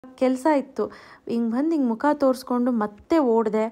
ಕೆಲಸ ಇತ್ತು ಹಿಂಗೆ ಬಂದು ಹಿಂಗೆ ಮುಖ ತೋರಿಸ್ಕೊಂಡು ಮತ್ತೆ ಓಡಿದೆ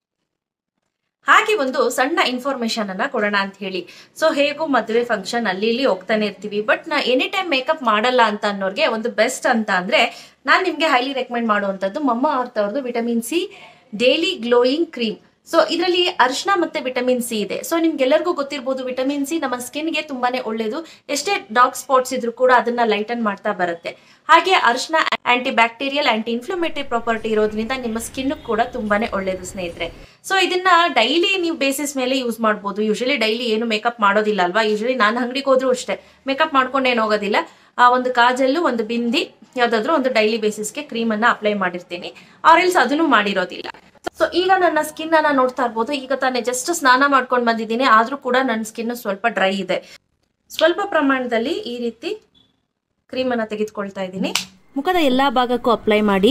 ಹಾಗೆ ಒಂದು ಸಣ್ಣ ಇನ್ಫಾರ್ಮೇಶನ್ ಅನ್ನ ಕೊಡೋಣ ಅಂತ ಹೇಳಿ ಸೊ ಹೇಗೂ ಮದುವೆ ಫಂಕ್ಷನ್ ಅಲ್ಲಿ ಇಲ್ಲಿ ಹೋಗ್ತಾನೆ ಇರ್ತೀವಿ ಬಟ್ ನಾ ಎನಿ ಟೈಮ್ ಮೇಕಪ್ ಮಾಡಲ್ಲ ಅಂತ ಅನ್ನೋರ್ಗೆ ಒಂದು ಬೆಸ್ಟ್ ಅಂತ ಅಂದ್ರೆ ನಾನ್ ನಿಮ್ಗೆ ಹೈಲಿ ರೆಕಮೆಂಡ್ ಮಾಡುವಂತದ್ದು ಮಮ್ಮ ಅರ್ಥ ಅವ್ರದ್ದು vitamin C daily glowing cream so ಇದರಲ್ಲಿ ಅರಿಶಿನ ಮತ್ತೆ ವಿಟಮಿನ್ ಸಿ ಇದೆ ಸೊ ನಿಮ್ಗೆಲ್ಲರಿಗೂ ಗೊತ್ತಿರ್ಬೋದು ವಿಟಮಿನ್ ಸಿ ನಮ್ಮ ಸ್ಕಿನ್ಗೆ ತುಂಬಾನೇ ಒಳ್ಳೇದು ಎಷ್ಟೇ ಡಾರ್ಕ್ ಸ್ಪಾಟ್ಸ್ ಇದ್ರೂ ಕೂಡ ಅದನ್ನ ಲೈಟನ್ ಮಾಡ್ತಾ ಬರುತ್ತೆ ಹಾಗೆ ಅರಿಶಿನ anti bacterial anti inflammatory property ಇರೋದ್ರಿಂದ ನಿಮ್ಮ ಸ್ಕಿನ್ ಕೂಡ ತುಂಬಾನೇ ಒಳ್ಳೇದು ಸ್ನೇಹಿತರೆ ಸೊ ಇದನ್ನ ಡೈಲಿ ನೀವು ಬೇಸಿಸ್ ಮೇಲೆ ಯೂಸ್ ಮಾಡ್ಬೋದು ಯೂಶಲಿ ಡೈಲಿ ಏನು ಮೇಕಪ್ ಮಾಡೋದಿಲ್ಲ ಅಲ್ವಾ ಯೂಶಲಿ ನಾನು ಅಂಗಡಿಗೆ ಹೋದ್ರೂ ಅಷ್ಟೇ ಮೇಕಪ್ ಮಾಡ್ಕೊಂಡು ಏನು ಹೋಗೋದಿಲ್ಲ ಆ ಒಂದು ಕಾಜಲ್ಲು ಒಂದು ಬಿಂದಿ ಯಾವ್ದಾದ್ರು ಒಂದು ಡೈಲಿ ಬೇಸಿಸ್ಗೆ ಕ್ರೀಮ್ ಅನ್ನ ಅಪ್ಲೈ ಮಾಡಿರ್ತೀನಿ ಆರೆಲ್ಸ್ ಅದನ್ನು ಮಾಡಿರೋದಿಲ್ಲ ಸೊ ಈಗ ನನ್ನ ಸ್ಕಿನ್ ಅನ್ನ ನೋಡ್ತಾ ಇರ್ಬೋದು ಈಗ ತಾನೇ ಜಸ್ಟ್ ಸ್ನಾನ ಮಾಡ್ಕೊಂಡು ಬಂದಿದ್ದೀನಿ ಆದ್ರೂ ಕೂಡ ನನ್ನ ಸ್ಕಿನ್ ಸ್ವಲ್ಪ ಡ್ರೈ ಇದೆ ಸ್ವಲ್ಪ ಪ್ರಮಾಣದಲ್ಲಿ ಈ ರೀತಿ ಕ್ರೀಮ್ ಅನ್ನ ತೆಗೆದುಕೊಳ್ತಾ ಇದ್ದೀನಿ ಮುಖದ ಎಲ್ಲ ಭಾಗಕ್ಕೂ ಅಪ್ಲೈ ಮಾಡಿ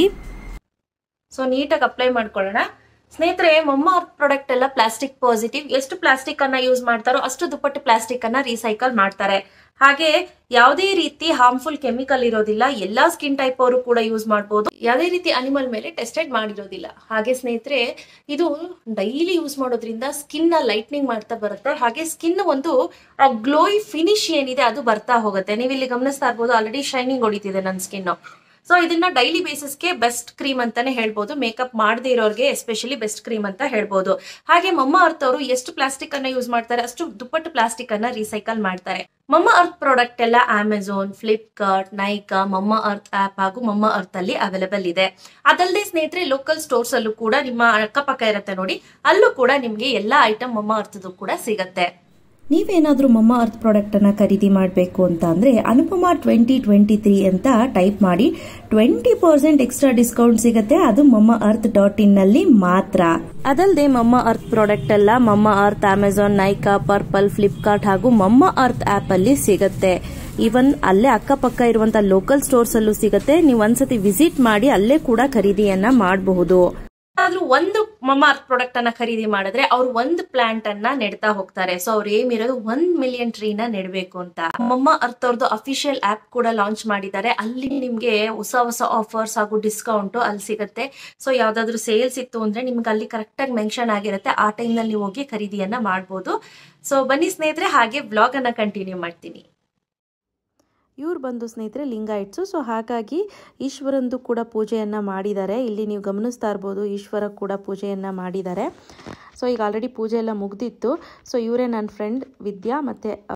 ಸೊ ನೀಟಾಗಿ ಅಪ್ಲೈ ಮಾಡ್ಕೊಳ್ಳೋಣ ಸ್ನೇಹಿತರೆ ಮೊಮ್ಮ ಪ್ರಾಡಕ್ಟ್ ಎಲ್ಲ ಪ್ಲಾಸ್ಟಿಕ್ ಪಾಸಿಟಿವ್ ಎಷ್ಟು ಪ್ಲಾಸ್ಟಿಕ್ ಅನ್ನ ಯೂಸ್ ಮಾಡ್ತಾರೋ ಅಷ್ಟು ದುಪ್ಪಟ್ಟು ಪ್ಲಾಸ್ಟಿಕ್ ಅನ್ನ ರೀಸೈಕಲ್ ಮಾಡ್ತಾರೆ ಹಾಗೆ ಯಾವುದೇ ರೀತಿ ಹಾರ್ಮ್ಫುಲ್ ಕೆಮಿಕಲ್ ಇರೋದಿಲ್ಲ ಎಲ್ಲಾ ಸ್ಕಿನ್ ಟೈಪ್ ಅವರು ಕೂಡ ಯೂಸ್ ಮಾಡಬಹುದು ಯಾವುದೇ ರೀತಿ ಅನಿಮಲ್ ಮೇಲೆ ಟೆಸ್ಟೆಡ್ ಮಾಡಿರೋದಿಲ್ಲ ಹಾಗೆ ಸ್ನೇಹಿತರೆ ಇದು ಡೈಲಿ ಯೂಸ್ ಮಾಡೋದ್ರಿಂದ ಸ್ಕಿನ್ ನ ಲೈಟ್ನಿಂಗ್ ಮಾಡ್ತಾ ಬರುತ್ತೆ ಹಾಗೆ ಸ್ಕಿನ್ ಒಂದು ಗ್ಲೋಯಿ ಫಿನಿಶ್ ಏನಿದೆ ಅದು ಬರ್ತಾ ಹೋಗುತ್ತೆ ನೀವು ಇಲ್ಲಿ ಗಮನಿಸ್ತಾ ಇರ್ಬೋದು ಆಲ್ರೆಡಿ ಶೈನಿಂಗ್ ಹೊಡಿತಿದೆ ನನ್ನ ಸ್ಕಿನ್ ಸೊ ಇದನ್ನ ಡೈಲಿ ಬೇಸಿಸ್ಗೆ ಬೆಸ್ಟ್ ಕ್ರೀಮ್ ಅಂತಾನೆ ಹೇಳ್ಬೋದು ಮೇಕಪ್ ಮಾಡದೇ ಇರೋರಿಗೆ ಎಸ್ಪೆಷಲಿ ಬೆಸ್ಟ್ ಕ್ರೀಮ್ ಅಂತ ಹೇಳ್ಬೋದು ಹಾಗೆ ಮಮ್ಮ ಅರ್ತ್ ಅವರು ಎಷ್ಟು ಪ್ಲಾಸ್ಟಿಕ್ ಅನ್ನ ಯೂಸ್ ಮಾಡ್ತಾರೆ ಅಷ್ಟು ದುಪ್ಪಟ್ಟು ಪ್ಲಾಸ್ಟಿಕ್ ಅನ್ನ ರೀಸೈಕಲ್ ಮಾಡ್ತಾರೆ ಮಮ್ಮ ಅರ್ತ್ ಪ್ರಾಡಕ್ಟ್ ಎಲ್ಲ Amazon Flipkart Nykaa Mamaearth app ಹಾಗೂ ಮಮ್ಮ ಅರ್ತ್ ಅಲ್ಲಿ ಅವೈಲೇಬಲ್ ಇದೆ ಅದಲ್ಲದೆ ಸ್ನೇಹಿತರೆ ಲೋಕಲ್ ಸ್ಟೋರ್ಸ್ ಅಲ್ಲೂ ಕೂಡ ನಿಮ್ಮ ಅಕ್ಕಪಕ್ಕ ಇರುತ್ತೆ ನೋಡಿ ಅಲ್ಲೂ ಕೂಡ ನಿಮ್ಗೆ ಎಲ್ಲಾ ಐಟಮ್ ಮಮ್ಮ ಅರ್ಥದ್ದು ಕೂಡ ಸಿಗತ್ತೆ ನೀವೇನಾದರೂ ಮಮ್ಮ ಅರ್ತ್ ಪ್ರಾಡಕ್ಟನ್ನು ಖರೀದಿ ಮಾಡಬೇಕು ಅಂತ ಅಂದರೆ ಅನುಪಮ ಟ್ವೆಂಟಿ ಟ್ವೆಂಟಿ ತ್ರೀ ಅಂತ ಟೈಪ್ ಮಾಡಿ ಟ್ವೆಂಟಿ ಪರ್ಸೆಂಟ್ ಎಕ್ಸ್ಟ್ರಾ ಡಿಸ್ಕೌಂಟ್ ಸಿಗುತ್ತೆ ಅದು ಮಮ್ಮ ಅರ್ತ್ ಡಾಟ್ ಇನ್ನಲ್ಲಿ ಮಾತ್ರ ಅದಲ್ಲದೆ ಮಮ್ಮ ಅರ್ತ್ ಪ್ರಾಡಕ್ಟ್ ಎಲ್ಲ Mamaearth Amazon Nykaa purple Flipkart ಹಾಗೂ ಮಮ್ಮ ಅರ್ತ್ ಆಪ್ ಅಲ್ಲಿ ಸಿಗುತ್ತೆ ಈವನ್ ಅಲ್ಲೇ ಅಕ್ಕಪಕ್ಕ ಇರುವಂತ ಲೋಕಲ್ ಸ್ಟೋರ್ಸ್ ಅಲ್ಲೂ ಸಿಗುತ್ತೆ ನೀವು ಒಂದ್ಸತಿ ವಿಸಿಟ್ ಮಾಡಿ ಅಲ್ಲೇ ಕೂಡ ಖರೀದಿಯನ್ನ ಮಾಡಬಹುದು ಆದ್ರೂ ಒಂದು ಮಮ್ಮ ಅರ್ತ್ ಪ್ರಾಡಕ್ಟ್ ಅನ್ನ ಖರೀದಿ ಮಾಡಿದ್ರೆ ಅವ್ರು ಒಂದು ಪ್ಲಾಂಟ್ ಅನ್ನ ನೆಡ್ತಾ ಹೋಗ್ತಾರೆ ಸೊ ಅವ್ರು ಏಮ್ ಇರೋದು ಒಂದ್ ಮಿಲಿಯನ್ ಟ್ರೀನ ನೆಡ್ಬೇಕು ಅಂತ ಮಮ್ಮ ಅರ್ತ್ ಅವ್ರದ್ದು ಅಫಿಷಿಯಲ್ ಆಪ್ ಕೂಡ ಲಾಂಚ್ ಮಾಡಿದ್ದಾರೆ ಅಲ್ಲಿ ನಿಮ್ಗೆ ಹೊಸ ಹೊಸ ಆಫರ್ಸ್ ಹಾಗೂ ಡಿಸ್ಕೌಂಟ್ ಅಲ್ಲಿ ಸಿಗುತ್ತೆ ಸೊ ಯಾವ್ದಾದ್ರು ಸೇಲ್ಸ್ ಇತ್ತು ಅಂದ್ರೆ ನಿಮ್ಗೆ ಅಲ್ಲಿ ಕರೆಕ್ಟ್ ಆಗಿ ಮೆನ್ಷನ್ ಆಗಿರುತ್ತೆ ಆ ಟೈಮ್ ನಲ್ಲಿ ನೀವು ಹೋಗಿ ಖರೀದಿಯನ್ನ ಮಾಡ್ಬೋದು ಸೊ ಬನ್ನಿ ಸ್ನೇಹಿತರೆ ಹಾಗೆ ಬ್ಲಾಗ್ ಅನ್ನ ಕಂಟಿನ್ಯೂ ಮಾಡ್ತೀನಿ ಇವ್ರು ಬಂದು ಸ್ನೇಹಿತರೆ ಲಿಂಗಾಯಿಟ್ಸು ಸೊ ಹಾಗಾಗಿ ಈಶ್ವರಂದು ಕೂಡ ಪೂಜೆಯನ್ನು ಮಾಡಿದ್ದಾರೆ ಇಲ್ಲಿ ನೀವು ಗಮನಿಸ್ತಾ ಇರ್ಬೋದು ಈಶ್ವರ ಕೂಡ ಪೂಜೆಯನ್ನು ಮಾಡಿದ್ದಾರೆ ಸೊ ಈಗ ಆಲ್ರೆಡಿ ಪೂಜೆ ಎಲ್ಲ ಮುಗ್ದಿತ್ತು ಸೊ ಇವರೇ ನನ್ನ ಫ್ರೆಂಡ್ ವಿದ್ಯಾ ಮತ್ತು